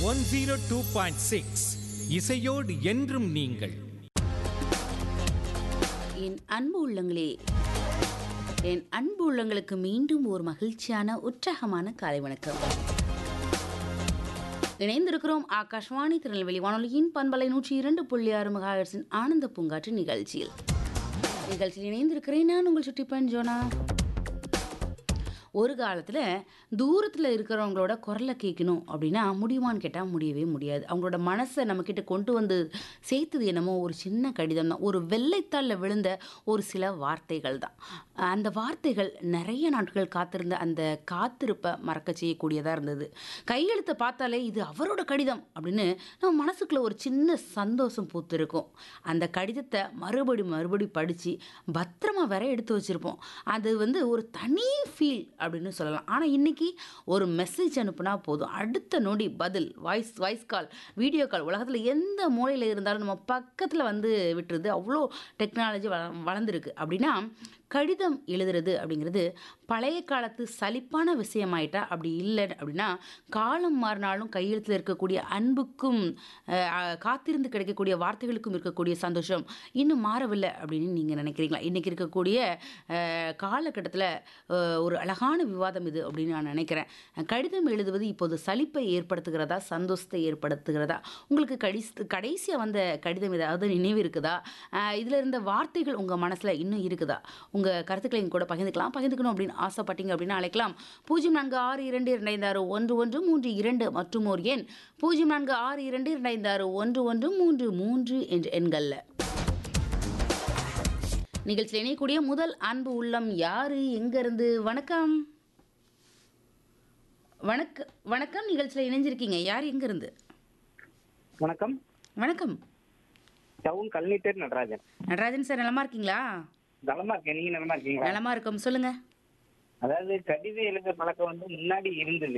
one zero two point six இசையோடு என்றும் நீங்கள் என் அன்பு உள்ளங்களே என் அன்பு உள்ளங்களுக்கு மீண்டும் ஒரு மகிழ்ச்சியான உற்சாகமான காலை வணக்கம் இணைந்திருக்கிறோம் ஆகாஷ்வாணி திருநெல்வேலி வானொலியின் பண்பலை நூற்றி இரண்டு புள்ளி ஆறு மெகாஹெர்ட்ஸின் ஆனந்த பூங்காற்று நிகழ்ச்சியில் நிகழ்ச்சியில் இணைந்திருக்கிறேன் நான் உங்கள் சுட்டிப்பன் ஜோனா ஒரு காலத்தில் தூரத்தில் இருக்கிறவங்களோட குரலை கேட்கணும் அப்படின்னா முடியுமான்னு கேட்டால் முடியவே முடியாது அவங்களோட மனசை நம்மக்கிட்ட கொண்டு வந்து சேர்த்தது என்னமோ ஒரு சின்ன கடிதம் தான் ஒரு வெள்ளைத்தாளில் விழுந்த ஒரு சில வார்த்தைகள் தான் அந்த வார்த்தைகள் நிறைய நாட்கள் காத்திருந்த அந்த காத்திருப்பை மறக்க செய்யக்கூடியதாக இருந்தது கையெழுத்தை பார்த்தாலே இது அவரோட கடிதம் அப்படின்னு நம்ம மனசுக்குள்ள ஒரு சின்ன சந்தோஷம் பூத்திருக்கும் அந்த கடிதத்தை மறுபடி மறுபடி படித்து பத்திரமா வேற எடுத்து வச்சுருப்போம் அது வந்து ஒரு தனி ஃபீல் அப்படின்னு சொல்லலாம் ஆனால் இன்றைக்கி ஒரு மெசேஜ் அனுப்புனா போதும் அடுத்த நொடி பதில் voice voice call video call உலகத்தில் எந்த மூலையில் இருந்தாலும் நம்ம பக்கத்தில் வந்து விட்டுருது அவ்வளோ டெக்னாலஜி வள வளர்ந்துருக்கு அப்படின்னா கடிதம் எழுதுறது அப்படிங்கிறது பழைய காலத்து சலிப்பான விஷயமாயிட்டா அப்படி இல்லை அப்படின்னா காலம் மாறினாலும் கையெழுத்தில் இருக்கக்கூடிய அன்புக்கும் அஹ், அஹ், காத்திருந்து கிடைக்கக்கூடிய வார்த்தைகளுக்கும் இருக்கக்கூடிய சந்தோஷம் இன்னும் மாறவில்லை அப்படின்னு நீங்கள் நினைக்கிறீங்களா இன்றைக்கி இருக்கக்கூடிய காலகட்டத்தில் ஒரு அழகான விவாதம் இது அப்படின்னு நான் நினைக்கிறேன் கடிதம் எழுதுவது இப்போது சலிப்பை ஏற்படுத்துகிறதா சந்தோஷத்தை ஏற்படுத்துகிறதா உங்களுக்கு கடைசி கடைசியாக வந்த கடிதம் ஏதாவது நினைவு இருக்குதா இதில் இருந்த வார்த்தைகள் உங்கள் மனசில் இன்னும் இருக்குதா உங்கள் கருத்துக்களை எங்க கூட பகிர்ந்துக்கலாம் பகிர்ந்துக்கணும் அப்படின்னு ஆசைப்பட்டீங்க அப்படின்னு அழைக்கலாம் பூஜ்ஜியம் நான்கு ஆறு இரண்டு இரண்டு ஆறு ஒன்று ஒன்று மூன்று இரண்டு மற்றும் ஒரு எண் பூஜ்ஜியம் நான்கு ஆறு இரண்டு இரண்டு ஆறு ஒன்று ஒன்று மூன்று மூன்று என்ற எண்களில் நிகழ்ச்சியில் இணையக்கூடிய முதல் அன்பு உள்ளம் யாரு எங்க இருந்து வணக்கம் வணக்க வணக்கம் நிகழ்ச்சியில் இணைஞ்சிருக்கீங்க யார் எங்க இருந்து வணக்கம் வணக்கம் டவுன் கல்நீட்டர் நடராஜன் நடராஜன் சார் நலமா இருக்கீங்களா நலமா இருக்கேன் நீங்க நலமா இருக்கீங்களா நலமா இருக்கோம் சொல்லுங்க அதாவது கடிதம் எழுத பழக்கம் வந்து முன்னாடி இருந்தது